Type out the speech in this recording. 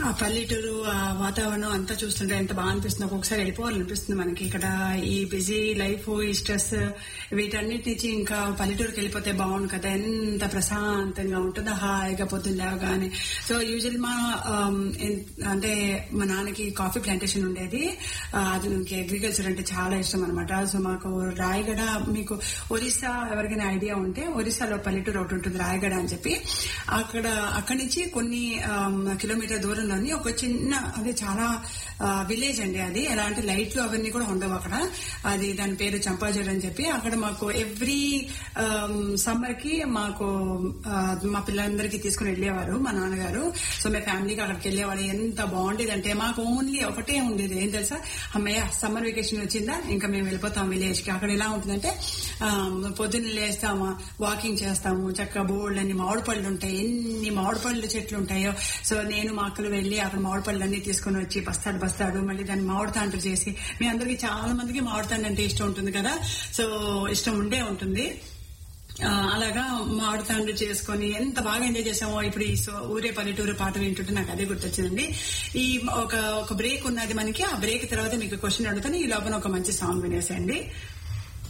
ఆ పల్లెటూరు ఆ వాతావరణం అంతా చూస్తుంటే ఎంత బాగా అనిపిస్తుంది ఒక్కొక్కసారి వెళ్ళిపోవాలనిపిస్తుంది మనకి ఇక్కడ ఈ బిజీ లైఫ్ ఈ స్ట్రెస్ వీటన్నిటి నుంచి ఇంకా పల్లెటూరుకి వెళ్ళిపోతే బాగుండు కదా ఎంత ప్రశాంతంగా ఉంటుందో హాయిగా పొద్దున్న లేవగానే సో యూజువల్ మా ఆమ్, ఎన్- అంటే మా నాన్నకి కాఫీ ప్లాంటేషన్ ఉండేది ఆ, అది నాకు అగ్రికల్చర్ అంటే చాలా ఇష్టం అనమాట సో మాకు రాయగడ మీకు ఒరిస్సా ఎవరికైనా ఐడియా ఉంటే ఒరిస్సాలో పల్లెటూరు ఒకటి ఉంటుంది రాయగడ అని చెప్పి అక్కడ అక్కడి నుంచి కొన్ని ఆమ్, కిలోమీటర్ దూరంలోని ఒక చిన్న అది చాలా విలేజ్ అండి అది ఎలా అంటే లైట్లు అవన్నీ కూడా ఉండవు అక్కడ అది దాని పేరు చంపాజర్ అని చెప్పి అక్కడ మాకు ఎవ్రీ సమ్మర్ కి మాకు ఆ, మా పిల్లలందరికీ తీసుకుని వెళ్ళేవారు మా నాన్నగారు సో మా ఫ్యామిలీకి అక్కడికి వెళ్ళేవారు ఎంత బాగుండేది అంటే మాకు ఓన్లీ ఒకటే ఉండేది ఏం తెలుసా అమ్మయ్య సమ్మర్ వెకేషన్ వచ్చిందా ఇంకా మేము వెళ్ళిపోతాం విలేజ్ కి అక్కడ ఎలా ఉంటుందంటే ఆ, పొద్దున్న లేస్తాము వాకింగ్ చేస్తాము చక్కగా బోల్డ్ అన్ని మామిడి పళ్ళు ఉంటాయి ఎన్ని మామిడి పళ్ళు చెట్లు ఉంటాయో సో నేను మా అక్కలు వెళ్ళి అక్కడ మామిడి పళ్ళు అన్ని తీసుకుని వచ్చి బస్తాడు బస్తాడు మళ్ళీ దాన్ని మామిడి తాండ్రు చేసి మీ అందరికి చాలా మందికి మామిడి తాండ్రు అంటే ఇష్టం ఉంటుంది కదా సో ఇష్టం ఉండే ఉంటుంది ఆ, అలాగా మామిడి తాండ్రు చేసుకొని ఎంత బాగా ఎంజాయ్ చేసామో ఇప్పుడు ఈ సో- ఊరే పల్లెటూరు పాట వింటుంటే నాకు అదే గుర్తొచ్చిందండి ఈ ఒక ఒక బ్రేక్ ఉన్నది మనకి ఆ బ్రేక్ తర్వాత మీకు క్వశ్చన్ అడుగుతాను ఈ లోపల ఒక మంచి సాంగ్ వినేసేయండి